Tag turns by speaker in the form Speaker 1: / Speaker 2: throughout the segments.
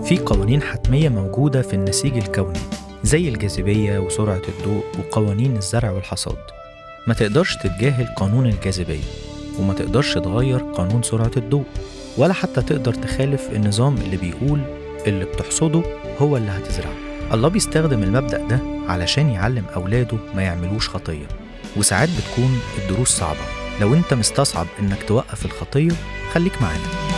Speaker 1: في قوانين حتمية موجودة في النسيج الكوني زي الجاذبية وسرعة الضوء وقوانين الزرع والحصاد ما تقدرش تتجاهل قانون الجاذبية وما تقدرش تغير قانون سرعة الضوء ولا حتى تقدر تخالف النظام اللي بيقول اللي بتحصده هو اللي هتزرعه الله بيستخدم المبدأ ده علشان يعلم أولاده ما يعملوش خطية وساعات بتكون الدروس صعبة لو انت مستصعب انك توقف الخطية خليك معانا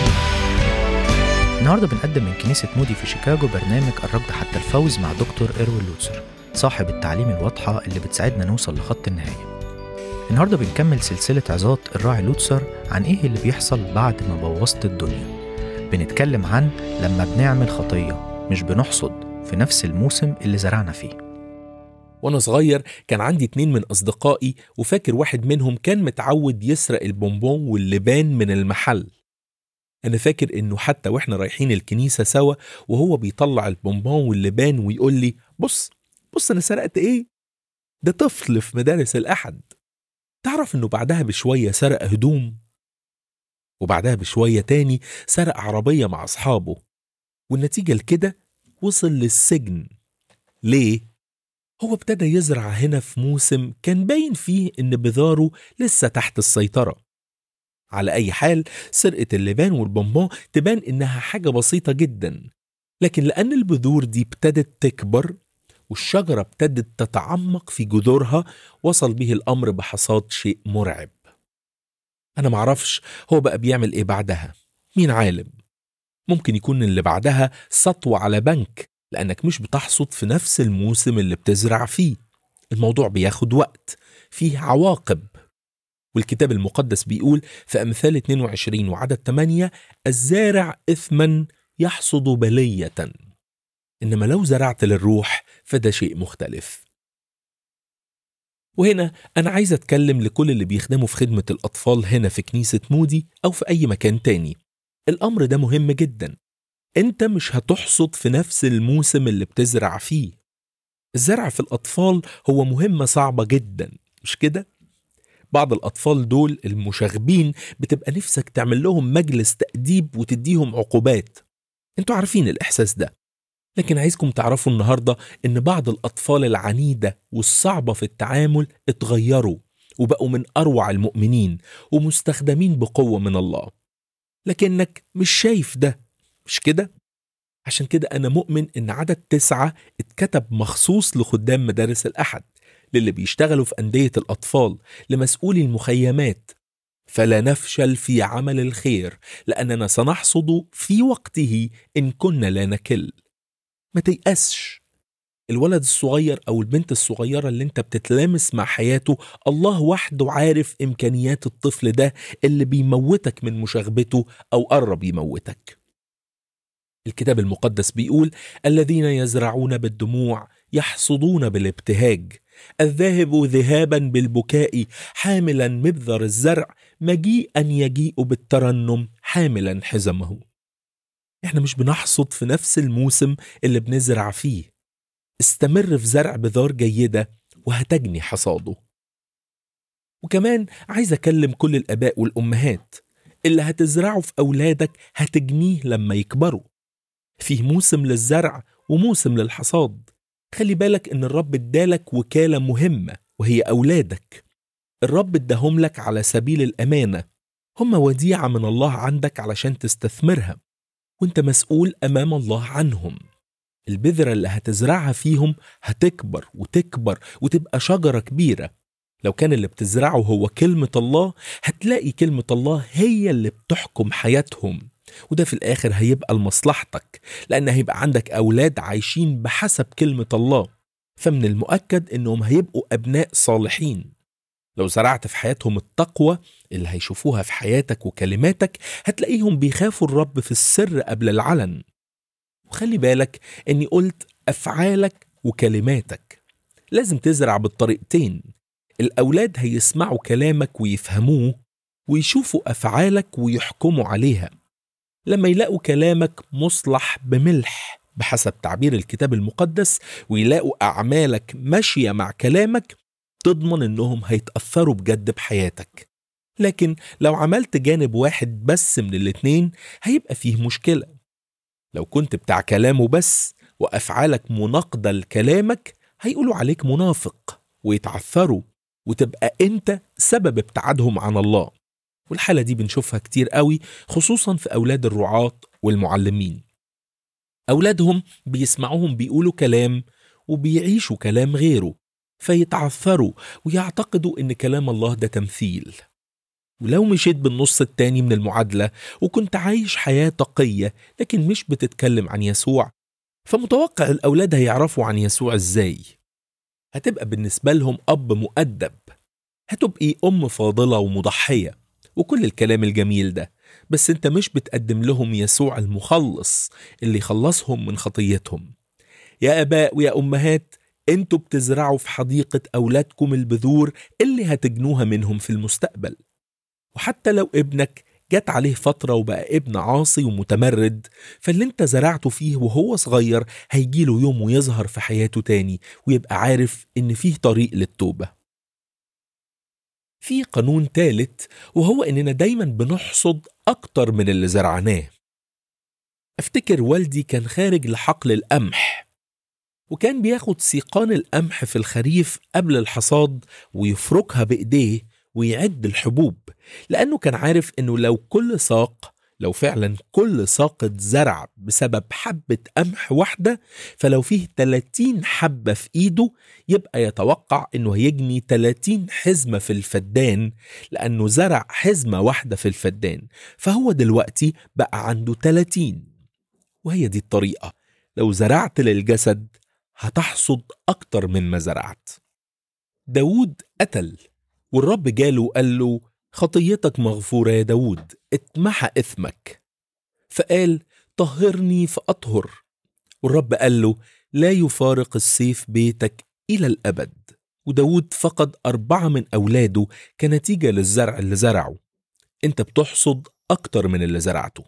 Speaker 1: النهارده بنقدم من كنيسة مودي في شيكاغو برنامج الركض حتى الفوز مع دكتور إيروين لوتسر صاحب التعليم الواضحة اللي بتساعدنا نوصل لخط النهاية النهارده بنكمل سلسلة عظات الراعي لوتسر عن ايه اللي بيحصل بعد ما بوظت الدنيا بنتكلم عن لما بنعمل خطية مش بنحصد في نفس الموسم اللي زرعنا فيه
Speaker 2: وانا صغير كان عندي اتنين من اصدقائي وفاكر واحد منهم كان متعود يسرق البونبون واللبان من المحل انا فاكر انه حتى واحنا رايحين الكنيسه سوا وهو بيطلع البونبون واللبان ويقول لي بص بص انا سرقت ايه ده طفل في مدارس الاحد تعرف انه بعدها بشويه سرق هدوم وبعدها بشويه تاني سرق عربيه مع اصحابه والنتيجه لكده وصل للسجن ليه هو ابتدى يزرع هنا في موسم كان باين فيه ان بذاره لسه تحت السيطره على أي حال سرقة اللبان والبونبون تبان إنها حاجة بسيطة جدا لكن لأن البذور دي ابتدت تكبر والشجرة ابتدت تتعمق في جذورها وصل به الأمر بحصاد شيء مرعب أنا معرفش هو بقى بيعمل إيه بعدها مين عالم ممكن يكون اللي بعدها سطوة على بنك لأنك مش بتحصد في نفس الموسم اللي بتزرع فيه الموضوع بياخد وقت فيه عواقب والكتاب المقدس بيقول في أمثال 22 وعدد 8 الزارع إثما يحصد بلية إنما لو زرعت للروح فده شيء مختلف وهنا أنا عايز أتكلم لكل اللي بيخدموا في خدمة الأطفال هنا في كنيسة مودي أو في أي مكان تاني الأمر ده مهم جدا أنت مش هتحصد في نفس الموسم اللي بتزرع فيه الزرع في الأطفال هو مهمة صعبة جدا مش كده؟ بعض الأطفال دول المشاغبين بتبقى نفسك تعمل لهم مجلس تأديب وتديهم عقوبات انتوا عارفين الإحساس ده لكن عايزكم تعرفوا النهاردة إن بعض الأطفال العنيدة والصعبة في التعامل اتغيروا وبقوا من أروع المؤمنين ومستخدمين بقوة من الله لكنك مش شايف ده مش كده؟ عشان كده أنا مؤمن إن عدد تسعة اتكتب مخصوص لخدام مدارس الأحد للي بيشتغلوا في أندية الأطفال لمسؤولي المخيمات فلا نفشل في عمل الخير لأننا سنحصد في وقته إن كنا لا نكل ما تيأسش الولد الصغير أو البنت الصغيرة اللي انت بتتلامس مع حياته الله وحده عارف إمكانيات الطفل ده اللي بيموتك من مشاغبته أو قرب يموتك الكتاب المقدس بيقول الذين يزرعون بالدموع يحصدون بالابتهاج الذاهب ذهابا بالبكاء حاملا مبذر الزرع مجيئا يجيء بالترنم حاملا حزمه احنا مش بنحصد في نفس الموسم اللي بنزرع فيه استمر في زرع بذار جيدة وهتجني حصاده وكمان عايز أكلم كل الآباء والأمهات اللي هتزرعه في أولادك هتجنيه لما يكبروا فيه موسم للزرع وموسم للحصاد خلي بالك ان الرب ادالك وكاله مهمه وهي اولادك الرب اداهم لك على سبيل الامانه هم وديعه من الله عندك علشان تستثمرها وانت مسؤول امام الله عنهم البذرة اللي هتزرعها فيهم هتكبر وتكبر وتبقى شجرة كبيرة لو كان اللي بتزرعه هو كلمة الله هتلاقي كلمة الله هي اللي بتحكم حياتهم وده في الآخر هيبقى لمصلحتك لأن هيبقى عندك أولاد عايشين بحسب كلمة الله فمن المؤكد إنهم هيبقوا أبناء صالحين لو زرعت في حياتهم التقوى اللي هيشوفوها في حياتك وكلماتك هتلاقيهم بيخافوا الرب في السر قبل العلن وخلي بالك اني قلت افعالك وكلماتك لازم تزرع بالطريقتين الاولاد هيسمعوا كلامك ويفهموه ويشوفوا افعالك ويحكموا عليها لما يلاقوا كلامك مصلح بملح بحسب تعبير الكتاب المقدس ويلاقوا اعمالك ماشيه مع كلامك تضمن انهم هيتاثروا بجد بحياتك لكن لو عملت جانب واحد بس من الاتنين هيبقى فيه مشكله لو كنت بتاع كلامه بس وأفعالك مناقضة لكلامك هيقولوا عليك منافق ويتعثروا وتبقى أنت سبب ابتعادهم عن الله والحالة دي بنشوفها كتير قوي خصوصا في أولاد الرعاة والمعلمين أولادهم بيسمعوهم بيقولوا كلام وبيعيشوا كلام غيره فيتعثروا ويعتقدوا إن كلام الله ده تمثيل ولو مشيت بالنص التاني من المعادلة وكنت عايش حياة تقية لكن مش بتتكلم عن يسوع فمتوقع الأولاد هيعرفوا عن يسوع إزاي هتبقى بالنسبة لهم أب مؤدب هتبقي أم فاضلة ومضحية وكل الكلام الجميل ده بس انت مش بتقدم لهم يسوع المخلص اللي يخلصهم من خطيتهم يا اباء ويا امهات انتوا بتزرعوا في حديقة اولادكم البذور اللي هتجنوها منهم في المستقبل وحتى لو ابنك جت عليه فترة وبقى ابن عاصي ومتمرد فاللي انت زرعته فيه وهو صغير هيجيله يوم ويظهر في حياته تاني ويبقى عارف ان فيه طريق للتوبة في قانون تالت وهو اننا دايما بنحصد اكتر من اللي زرعناه افتكر والدي كان خارج لحقل القمح وكان بياخد سيقان القمح في الخريف قبل الحصاد ويفركها بايديه ويعد الحبوب لانه كان عارف انه لو كل ساق لو فعلا كل ساق اتزرع بسبب حبة قمح واحدة فلو فيه 30 حبة في ايده يبقى يتوقع انه هيجني 30 حزمة في الفدان لانه زرع حزمة واحدة في الفدان فهو دلوقتي بقى عنده 30 وهي دي الطريقة لو زرعت للجسد هتحصد أكتر من ما زرعت داود قتل والرب جاله وقال له خطيتك مغفورة يا داود اتمحى إثمك فقال طهرني فأطهر والرب قال له لا يفارق السيف بيتك إلى الأبد وداود فقد أربعة من أولاده كنتيجة للزرع اللي زرعه أنت بتحصد أكتر من اللي زرعته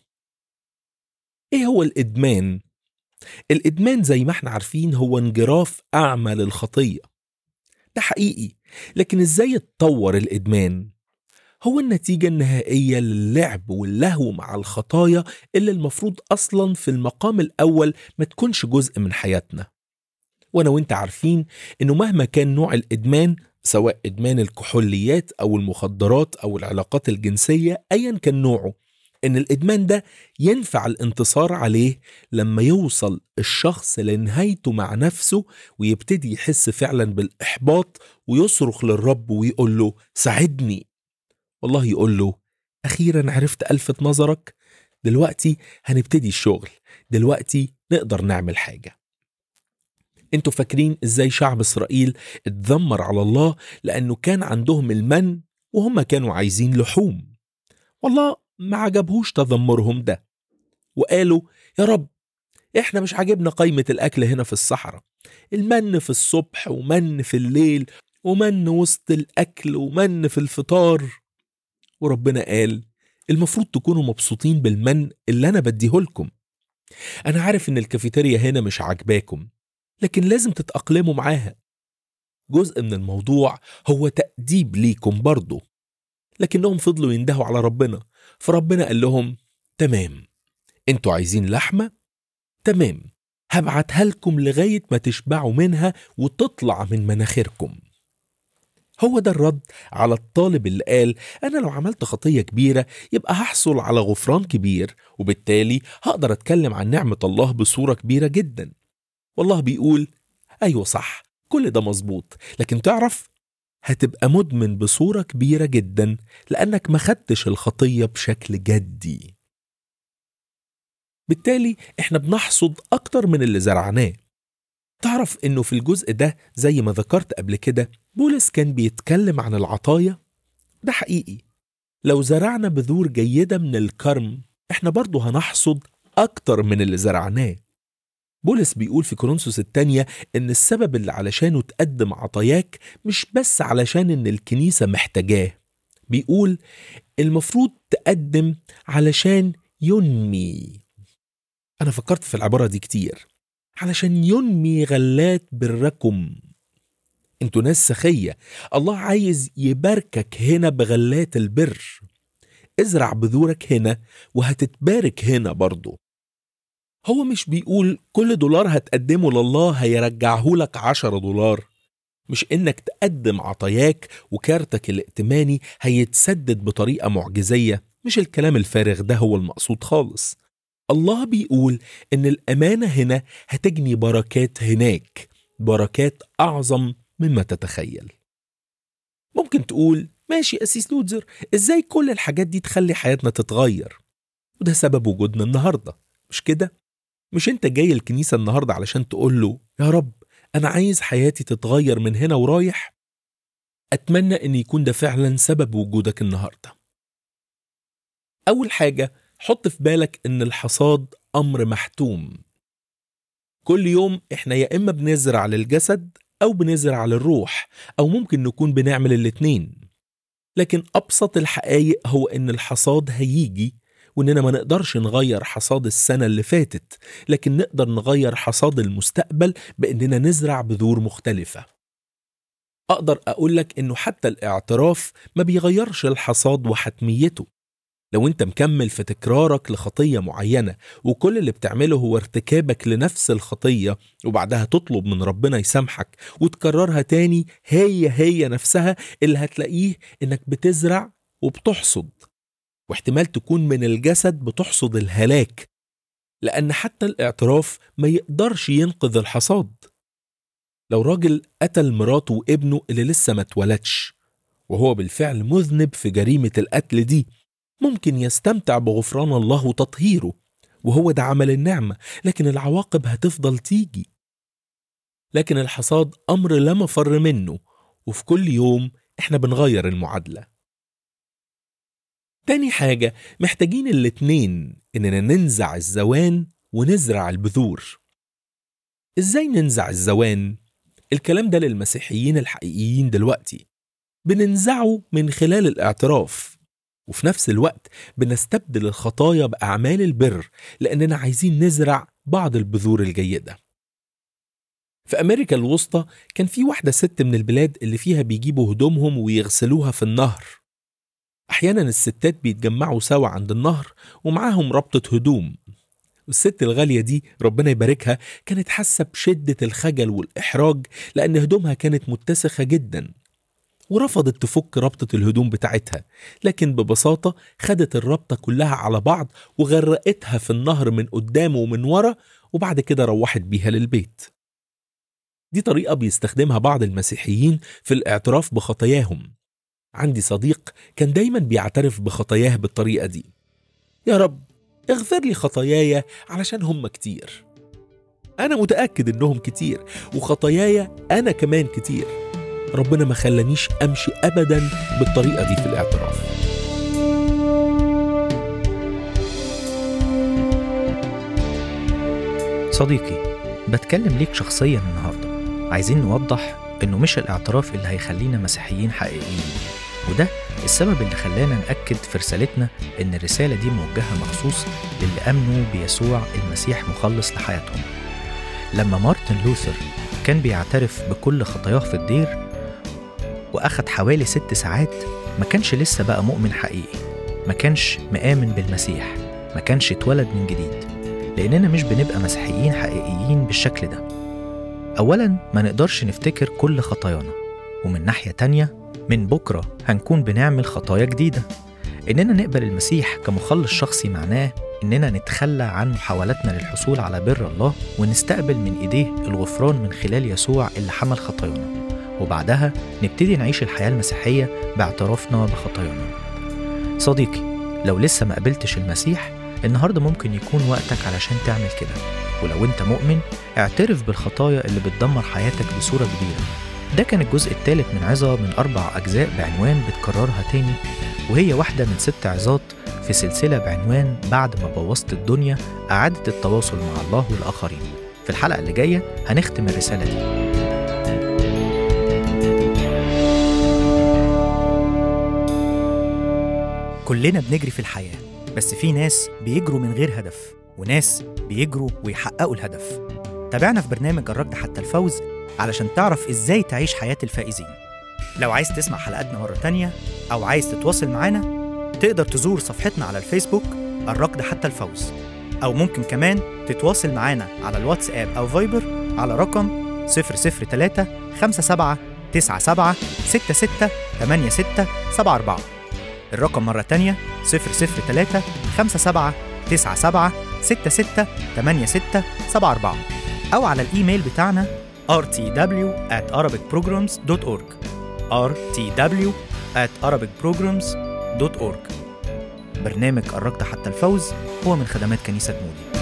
Speaker 2: إيه هو الإدمان؟ الإدمان زي ما احنا عارفين هو انجراف أعمى للخطية ده حقيقي لكن إزاي اتطور الإدمان؟ هو النتيجة النهائية للعب واللهو مع الخطايا اللي المفروض أصلا في المقام الأول ما تكونش جزء من حياتنا وأنا وإنت عارفين إنه مهما كان نوع الإدمان سواء إدمان الكحوليات أو المخدرات أو العلاقات الجنسية أيا كان نوعه إن الإدمان ده ينفع الانتصار عليه لما يوصل الشخص لنهايته مع نفسه ويبتدي يحس فعلا بالإحباط ويصرخ للرب ويقول له ساعدني والله يقول له أخيرا عرفت ألفت نظرك دلوقتي هنبتدي الشغل دلوقتي نقدر نعمل حاجة انتوا فاكرين ازاي شعب اسرائيل اتذمر على الله لانه كان عندهم المن وهم كانوا عايزين لحوم والله ما عجبهوش تذمرهم ده وقالوا يا رب احنا مش عاجبنا قايمة الاكل هنا في الصحراء المن في الصبح ومن في الليل ومن وسط الاكل ومن في الفطار وربنا قال المفروض تكونوا مبسوطين بالمن اللي انا بديهولكم انا عارف ان الكافيتيريا هنا مش عاجباكم لكن لازم تتأقلموا معاها جزء من الموضوع هو تأديب ليكم برضه لكنهم فضلوا يندهوا على ربنا فربنا قال لهم تمام انتوا عايزين لحمة تمام هبعتها لكم لغاية ما تشبعوا منها وتطلع من مناخيركم هو ده الرد على الطالب اللي قال أنا لو عملت خطية كبيرة يبقى هحصل على غفران كبير وبالتالي هقدر أتكلم عن نعمة الله بصورة كبيرة جدا والله بيقول أيوة صح كل ده مظبوط لكن تعرف هتبقى مدمن بصورة كبيرة جدا لأنك ما خدتش الخطية بشكل جدي بالتالي احنا بنحصد أكتر من اللي زرعناه تعرف انه في الجزء ده زي ما ذكرت قبل كده بولس كان بيتكلم عن العطايا ده حقيقي لو زرعنا بذور جيدة من الكرم احنا برضه هنحصد أكتر من اللي زرعناه بولس بيقول في كورنثوس الثانية إن السبب اللي علشانه تقدم عطاياك مش بس علشان إن الكنيسة محتاجاه بيقول المفروض تقدم علشان ينمي أنا فكرت في العبارة دي كتير علشان ينمي غلات بركم انتوا ناس سخية الله عايز يباركك هنا بغلات البر ازرع بذورك هنا وهتتبارك هنا برضه هو مش بيقول كل دولار هتقدمه لله هيرجعه لك عشرة دولار مش انك تقدم عطاياك وكارتك الائتماني هيتسدد بطريقة معجزية مش الكلام الفارغ ده هو المقصود خالص الله بيقول ان الامانة هنا هتجني بركات هناك بركات اعظم مما تتخيل ممكن تقول ماشي أسيس لوتزر ازاي كل الحاجات دي تخلي حياتنا تتغير وده سبب وجودنا النهارده مش كده مش انت جاي الكنيسة النهاردة علشان تقول له يا رب أنا عايز حياتي تتغير من هنا ورايح أتمنى أن يكون ده فعلا سبب وجودك النهاردة أول حاجة حط في بالك أن الحصاد أمر محتوم كل يوم إحنا يا إما بنزرع للجسد أو بنزرع للروح أو ممكن نكون بنعمل الاتنين لكن أبسط الحقائق هو أن الحصاد هيجي وإننا ما نقدرش نغير حصاد السنة اللي فاتت لكن نقدر نغير حصاد المستقبل بإننا نزرع بذور مختلفة أقدر أقول لك إنه حتى الاعتراف ما بيغيرش الحصاد وحتميته لو انت مكمل في تكرارك لخطية معينة وكل اللي بتعمله هو ارتكابك لنفس الخطية وبعدها تطلب من ربنا يسامحك وتكررها تاني هي هي نفسها اللي هتلاقيه انك بتزرع وبتحصد واحتمال تكون من الجسد بتحصد الهلاك لأن حتى الاعتراف ما يقدرش ينقذ الحصاد لو راجل قتل مراته وابنه اللي لسه ما اتولدش وهو بالفعل مذنب في جريمة القتل دي ممكن يستمتع بغفران الله وتطهيره وهو ده عمل النعمة لكن العواقب هتفضل تيجي لكن الحصاد أمر لا مفر منه وفي كل يوم احنا بنغير المعادلة تاني حاجة محتاجين الاتنين إننا ننزع الزوان ونزرع البذور إزاي ننزع الزوان؟ الكلام ده للمسيحيين الحقيقيين دلوقتي بننزعه من خلال الاعتراف وفي نفس الوقت بنستبدل الخطايا بأعمال البر لأننا عايزين نزرع بعض البذور الجيدة في أمريكا الوسطى كان في واحدة ست من البلاد اللي فيها بيجيبوا هدومهم ويغسلوها في النهر أحيانا الستات بيتجمعوا سوا عند النهر ومعاهم ربطة هدوم والست الغالية دي ربنا يباركها كانت حاسة بشدة الخجل والإحراج لأن هدومها كانت متسخة جدا ورفضت تفك ربطة الهدوم بتاعتها لكن ببساطة خدت الربطة كلها على بعض وغرقتها في النهر من قدام ومن ورا وبعد كده روحت بيها للبيت دي طريقة بيستخدمها بعض المسيحيين في الاعتراف بخطاياهم عندي صديق كان دايما بيعترف بخطاياه بالطريقة دي يا رب اغفر لي خطاياي علشان هم كتير أنا متأكد إنهم كتير وخطاياي أنا كمان كتير ربنا ما خلانيش أمشي أبدا بالطريقة دي في الاعتراف
Speaker 1: صديقي بتكلم ليك شخصيا النهارده عايزين نوضح انه مش الاعتراف اللي هيخلينا مسيحيين حقيقيين وده السبب اللي خلانا نأكد في رسالتنا إن الرسالة دي موجهة مخصوص للي آمنوا بيسوع المسيح مخلص لحياتهم لما مارتن لوثر كان بيعترف بكل خطاياه في الدير وأخد حوالي ست ساعات ما كانش لسه بقى مؤمن حقيقي ما كانش مآمن بالمسيح ما كانش اتولد من جديد لأننا مش بنبقى مسيحيين حقيقيين بالشكل ده أولا ما نقدرش نفتكر كل خطايانا ومن ناحية تانية من بكرة هنكون بنعمل خطايا جديدة إننا نقبل المسيح كمخلص شخصي معناه إننا نتخلى عن محاولاتنا للحصول على بر الله ونستقبل من إيديه الغفران من خلال يسوع اللي حمل خطايانا وبعدها نبتدي نعيش الحياة المسيحية باعترافنا بخطايانا صديقي لو لسه ما قبلتش المسيح النهاردة ممكن يكون وقتك علشان تعمل كده ولو انت مؤمن اعترف بالخطايا اللي بتدمر حياتك بصورة كبيرة ده كان الجزء الثالث من عظة من أربع أجزاء بعنوان بتكررها تاني وهي واحدة من ست عظات في سلسلة بعنوان بعد ما بوظت الدنيا إعادة التواصل مع الله والآخرين في الحلقة اللي جاية هنختم الرسالة دي كلنا بنجري في الحياة بس في ناس بيجروا من غير هدف وناس بيجروا ويحققوا الهدف تابعنا في برنامج الركض حتى الفوز علشان تعرف ازاي تعيش حياة الفائزين لو عايز تسمع حلقاتنا مرة تانية أو عايز تتواصل معانا تقدر تزور صفحتنا على الفيسبوك الركض حتى الفوز أو ممكن كمان تتواصل معانا على الواتساب أو فايبر على رقم 003 57 97 66 86 74 الرقم مرة تانية 003 57 97 66 86 74 أو على الإيميل بتاعنا rtw at arabicprograms.org rtw at arabicprograms.org برنامج قربت حتى الفوز هو من خدمات كنيسة مودي